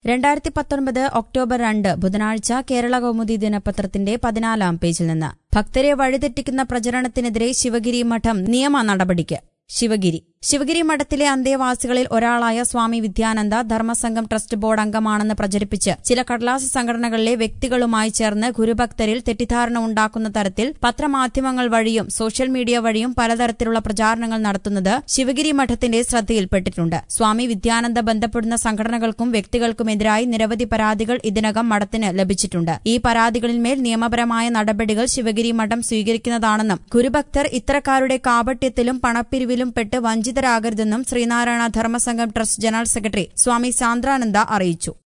രണ്ടായിരത്തി പത്തൊൻപത് ഒക്ടോബർ രണ്ട് ബുധനാഴ്ച കേരള കൗമുദി ദിനപത്രത്തിന്റെ പതിനാലാം പേജിൽ നിന്ന് ഭക്തരെ വഴിതെറ്റിക്കുന്ന പ്രചരണത്തിനെതിരെ ശിവഗിരി മഠം നിയമ നടപടിക്ക് ശിവഗിരി ശിവഗിരി മഠത്തിലെ അന്തേവാസികളിൽ ഒരാളായ സ്വാമി വിദ്യാനന്ദ ധർമ്മസംഘം ട്രസ്റ്റ് ബോർഡ് അംഗമാണെന്ന് പ്രചരിപ്പിച്ച് ചില കടലാസ സംഘടനകളിലെ വ്യക്തികളുമായി ചേർന്ന് ഗുരുഭക്തരിൽ തെറ്റിദ്ധാരണ ഉണ്ടാക്കുന്ന തരത്തിൽ പത്രമാധ്യമങ്ങൾ വഴിയും സോഷ്യൽ മീഡിയ വഴിയും പലതരത്തിലുള്ള പ്രചാരണങ്ങൾ നടത്തുന്നത് ശിവഗിരി മഠത്തിന്റെ ശ്രദ്ധയിൽപ്പെട്ടിട്ടുണ്ട് സ്വാമി വിദ്യാനന്ദ ബന്ധപ്പെടുന്ന സംഘടനകൾക്കും വ്യക്തികൾക്കുമെതിരായി നിരവധി പരാതികൾ ഇതിനകം മഠത്തിന് ലഭിച്ചിട്ടുണ്ട് ഈ പരാതികളിന്മേൽ നിയമപരമായ നടപടികൾ ശിവഗിരി മഠം സ്വീകരിക്കുന്നതാണെന്നും ഗുരുഭക്തർ ഇത്തരക്കാരുടെ കാപട്യത്തിലും പണപ്പിരിവിലും പെട്ട് വഞ്ചിതരാകരുതെന്നും Sreenarayana Dharmasangham trust general secretary Swami Sandrananda അറിയിച്ചു